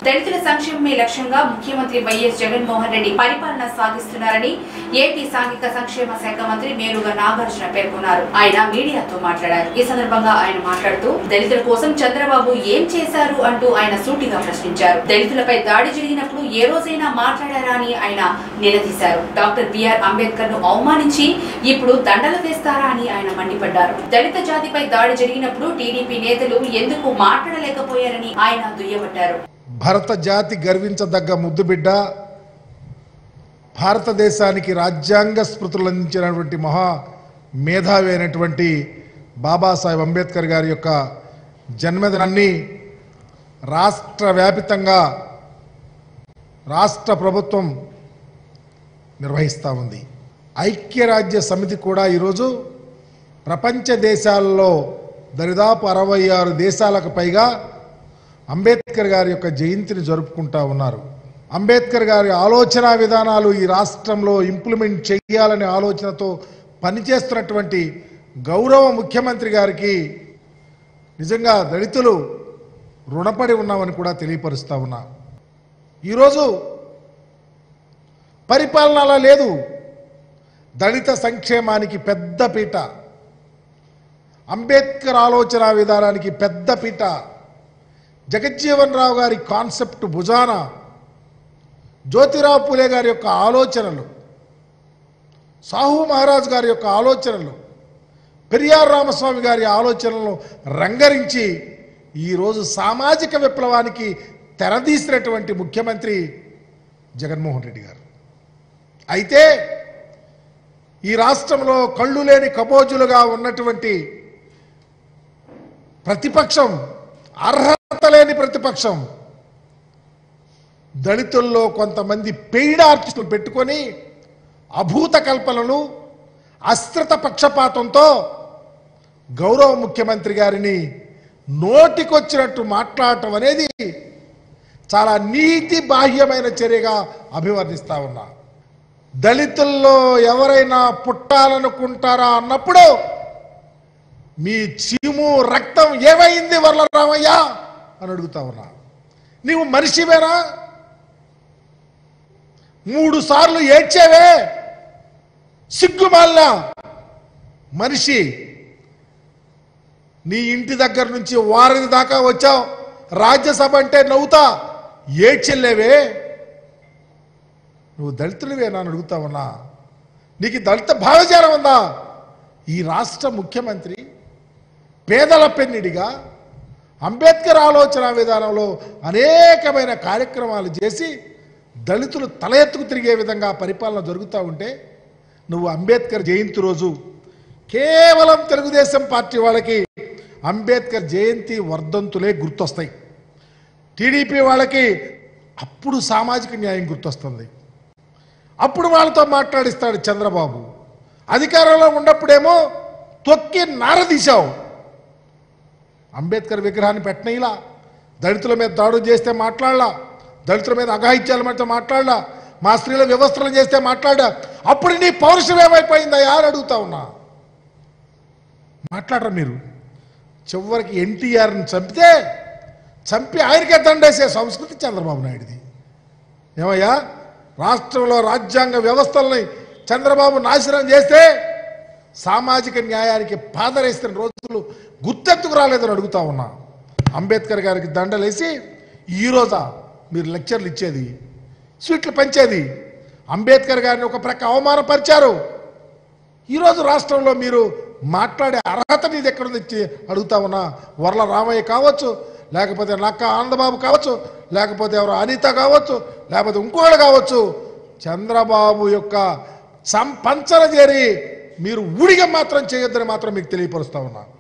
దళితుల సంక్షేమమే లక్ష్యంగా ముఖ్యమంత్రి వైఎస్ జగన్మోహన్ రెడ్డి పరిపాలన సాగిస్తున్నారని ఏపీ సాంఘిక సంక్షేమ శాఖ మంత్రి మేరుగా నాగార్జున పేర్కొన్నారు ఆయన మీడియాతో మాట్లాడారు ఈ సందర్భంగా ఆయన మాట్లాడుతూ దళితుల కోసం చంద్రబాబు ఏం చేశారు అంటూ ఆయన సూటిగా ప్రశ్నించారు దళితులపై దాడి జరిగినప్పుడు ఏ రోజైనా మాట్లాడారా అని ఆయన నిలదీశారు డాక్టర్ బిఆర్ అంబేద్కర్ ను అవమానించి ఇప్పుడు దండలు వేస్తారా అని ఆయన మండిపడ్డారు దళిత జాతిపై దాడి జరిగినప్పుడు టీడీపీ నేతలు ఎందుకు మాట్లాడలేకపోయారని ఆయన దుయ్యబట్టారు భరత జాతి గర్వించదగ్గ ముద్దుబిడ్డ భారతదేశానికి రాజ్యాంగ స్మృతులు అందించినటువంటి మహా మేధావి అయినటువంటి బాబాసాహెబ్ అంబేద్కర్ గారి యొక్క జన్మదినాన్ని రాష్ట్ర వ్యాపితంగా రాష్ట్ర ప్రభుత్వం నిర్వహిస్తూ ఉంది ఐక్యరాజ్య సమితి కూడా ఈరోజు ప్రపంచ దేశాల్లో దరిదాపు అరవై ఆరు దేశాలకు పైగా అంబేద్కర్ గారి యొక్క జయంతిని జరుపుకుంటా ఉన్నారు అంబేద్కర్ గారి ఆలోచన విధానాలు ఈ రాష్ట్రంలో ఇంప్లిమెంట్ చేయాలనే ఆలోచనతో పనిచేస్తున్నటువంటి గౌరవ ముఖ్యమంత్రి గారికి నిజంగా దళితులు రుణపడి ఉన్నామని కూడా తెలియపరుస్తా ఉన్నా ఈరోజు పరిపాలన అలా లేదు దళిత సంక్షేమానికి పెద్ద పీట అంబేద్కర్ ఆలోచన విధానానికి పెద్ద పీట జగజ్జీవన్ రావు గారి కాన్సెప్ట్ భుజాన జ్యోతిరావు పూలే గారి యొక్క ఆలోచనలు సాహు మహారాజ్ గారి యొక్క ఆలోచనలు పెరియార్ రామస్వామి గారి ఆలోచనలను రంగరించి ఈరోజు సామాజిక విప్లవానికి తెరదీసినటువంటి ముఖ్యమంత్రి జగన్మోహన్ రెడ్డి గారు అయితే ఈ రాష్ట్రంలో కళ్ళు లేని కబోజులుగా ఉన్నటువంటి ప్రతిపక్షం అర్హత లేని ప్రతిపక్షం దళితుల్లో కొంతమంది పెయిడ్ ఆర్టిస్టులు పెట్టుకొని అభూత కల్పనలు అస్త్రత పక్షపాతంతో గౌరవ ముఖ్యమంత్రి గారిని నోటికొచ్చినట్టు మాట్లాడటం అనేది చాలా నీతి బాహ్యమైన చర్యగా అభివర్ణిస్తా ఉన్నా దళితుల్లో ఎవరైనా పుట్టాలనుకుంటారా అన్నప్పుడు మీ చీము రక్తం ఏమైంది వరలరామయ్య అని అడుగుతా ఉన్నా నీవు మనిషివేనా మూడు సార్లు ఏడ్చేవే సిగ్గుమాలిన మనిషి నీ ఇంటి దగ్గర నుంచి వారధి దాకా వచ్చావు రాజ్యసభ అంటే నవ్వుతా ఏడ్చెల్లేవే నువ్వు దళితుడివేనా అని అడుగుతా ఉన్నా నీకు ఈ దళిత భావజాలం ఉందా ఈ రాష్ట్ర ముఖ్యమంత్రి పేదల పెన్నిడిగా అంబేద్కర్ ఆలోచన విధానంలో అనేకమైన కార్యక్రమాలు చేసి దళితులు తల ఎత్తుకు తిరిగే విధంగా పరిపాలన జరుగుతూ ఉంటే నువ్వు అంబేద్కర్ జయంతి రోజు కేవలం తెలుగుదేశం పార్టీ వాళ్ళకి అంబేద్కర్ జయంతి వర్ధంతులే గుర్తొస్తాయి టీడీపీ వాళ్ళకి అప్పుడు సామాజిక న్యాయం గుర్తొస్తుంది అప్పుడు వాళ్ళతో మాట్లాడిస్తాడు చంద్రబాబు అధికారంలో ఉన్నప్పుడేమో తొక్కి నారదీశావు అంబేద్కర్ విగ్రహాన్ని పెట్టనీలా దళితుల మీద దాడులు చేస్తే మాట్లాడలా దళితుల మీద అఘాయిత్యాల మీద మాట్లాడలా మా స్త్రీల వ్యవస్థలు చేస్తే మాట్లాడా అప్పుడు నీ పౌరుషం ఏమైపోయిందా అని అడుగుతా ఉన్నా మాట్లాడరా మీరు చివరికి ఎన్టీఆర్ని చంపితే చంపి ఆయనకే దండేసే సంస్కృతి చంద్రబాబు నాయుడుది ఏమయ్యా రాష్ట్రంలో రాజ్యాంగ వ్యవస్థల్ని చంద్రబాబు నాశనం చేస్తే సామాజిక న్యాయానికి పాదరేసిన రోజులు గుర్తెత్తుకు రాలేదని అడుగుతా ఉన్నా అంబేద్కర్ గారికి దండలేసి ఈ రోజా మీరు లెక్చర్లు ఇచ్చేది స్వీట్లు పంచేది అంబేద్కర్ గారిని ఒక ప్రక్క అవమానపరిచారు ఈరోజు రాష్ట్రంలో మీరు మాట్లాడే అర్హత నీది ఎక్కడుంది ఇచ్చి అడుగుతా ఉన్నా వర్ల రామయ్య కావచ్చు లేకపోతే నక్క ఆనందబాబు కావచ్చు లేకపోతే ఎవరు అనిత కావచ్చు లేకపోతే ఇంకోళ్ళు కావచ్చు చంద్రబాబు యొక్క సంపంచన చేరి మీరు ఊడిగం మాత్రం చేయొద్దని మాత్రం మీకు తెలియపరుస్తా ఉన్నా